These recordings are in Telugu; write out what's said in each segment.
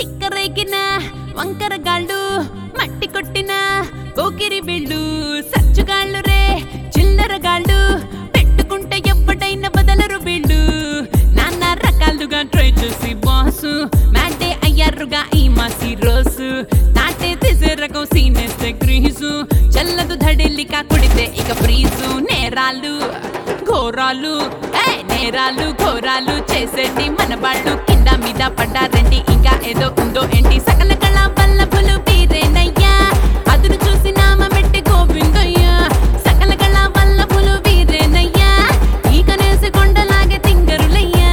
తిక్కరేగిన వంకరగాళ్ళు మట్టి కొట్టిన పోకిరి వీళ్ళు సచ్చుగాళ్ళు రే చిల్లరగాళ్ళు పెట్టుకుంటే ఎవ్వడైనా బదలరు వీళ్ళు నాన్న రకాలుగా ట్రై చేసి బాసు మ్యాటే అయ్యారుగా ఈ మాసి రోజు నాటే తీసే రకం సీనేస్తే గ్రీసు చల్లదు ధడిల్లిక కుడితే ఇక ప్రీజు నేరాలు ఘోరాలు ఏ నేరాలు ఘోరాలు చేసేటి మన వాళ్ళు కింద మీద పడ్డారండి ఇంకా ఏదో ఉందో ఏంటి సకల కళ వల్లభులు వీరేనయ్యా అదును చూసి నామ పెట్టి గోవిందయ్యా సకల కళ వల్లభులు వీరేనయ్యా ఈ కనేసి కొండలాగే తింగరులయ్యా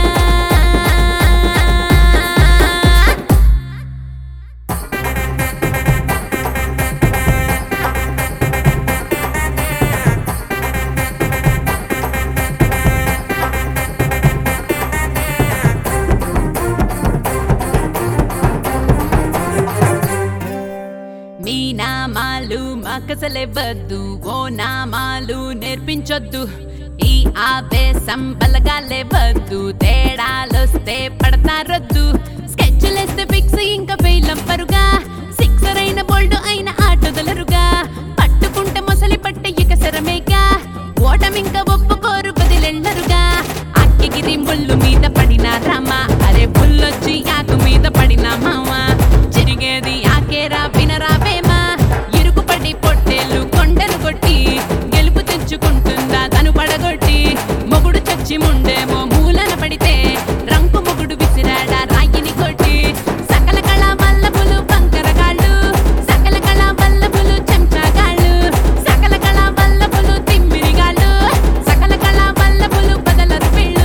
మీ నామాలు మాకసలేవద్దు ఓ నామాలు నేర్పించొద్దు ఈ ఆవేశం బలగాలేవద్దు తేడాలొస్తే పడతారొద్దు స్కెచ్లేస్తే ఫిక్స్ ఇంకా వేలంపరుగా సిక్సర్ అయిన బోల్డ్ అయిన ఆటోదలరుగా పట్టుకుంటే మొసలి పట్టే ఇక శరమేగా ఓటమింక ఒప్పుకోరు బదిలెళ్ళరుగా అక్కిగిరి ముళ్ళు మీద పడిన రామ అరే బుల్లొచ్చి ఆకు మీద పడిన మామ చిరిగేది ఆకేరా వినరావేమా ఇరుకు పడి పొట్టేలు కొండలు కొట్టి గెలుపు తెచ్చుకుంటుందా తను పడగొట్టి మొగుడు చచ్చి ముండేమో మూలన పడితే రంకు మొగుడు విసిరాడా రాయిని కొట్టి సకల కళ వల్లభులు బంకరగాళ్ళు సకల కళ వల్లభులు చెంచాగాళ్ళు సకల కళ వల్లభులు తిమ్మిరిగాళ్ళు సకల కళ వల్లభులు బదలరు వీళ్ళు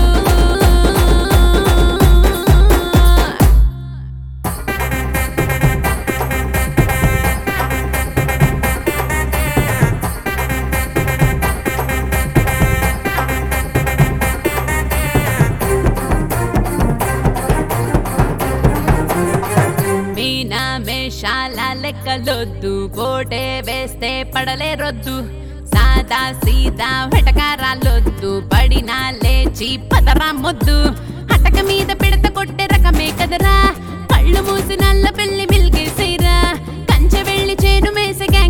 మీనా మేషాల లెక్కలొద్దు కోటే వేస్తే పడలేరొద్దు సాదా సీదా వెటకారాలొద్దు పడినా లేచి పదరా మొద్దు హటక మీద పిడత కొట్టే రకమే కదరా కళ్ళు మూసి నల్ల పెళ్లి మిల్గేసేరా కంచె వెళ్ళి చేను మేసగా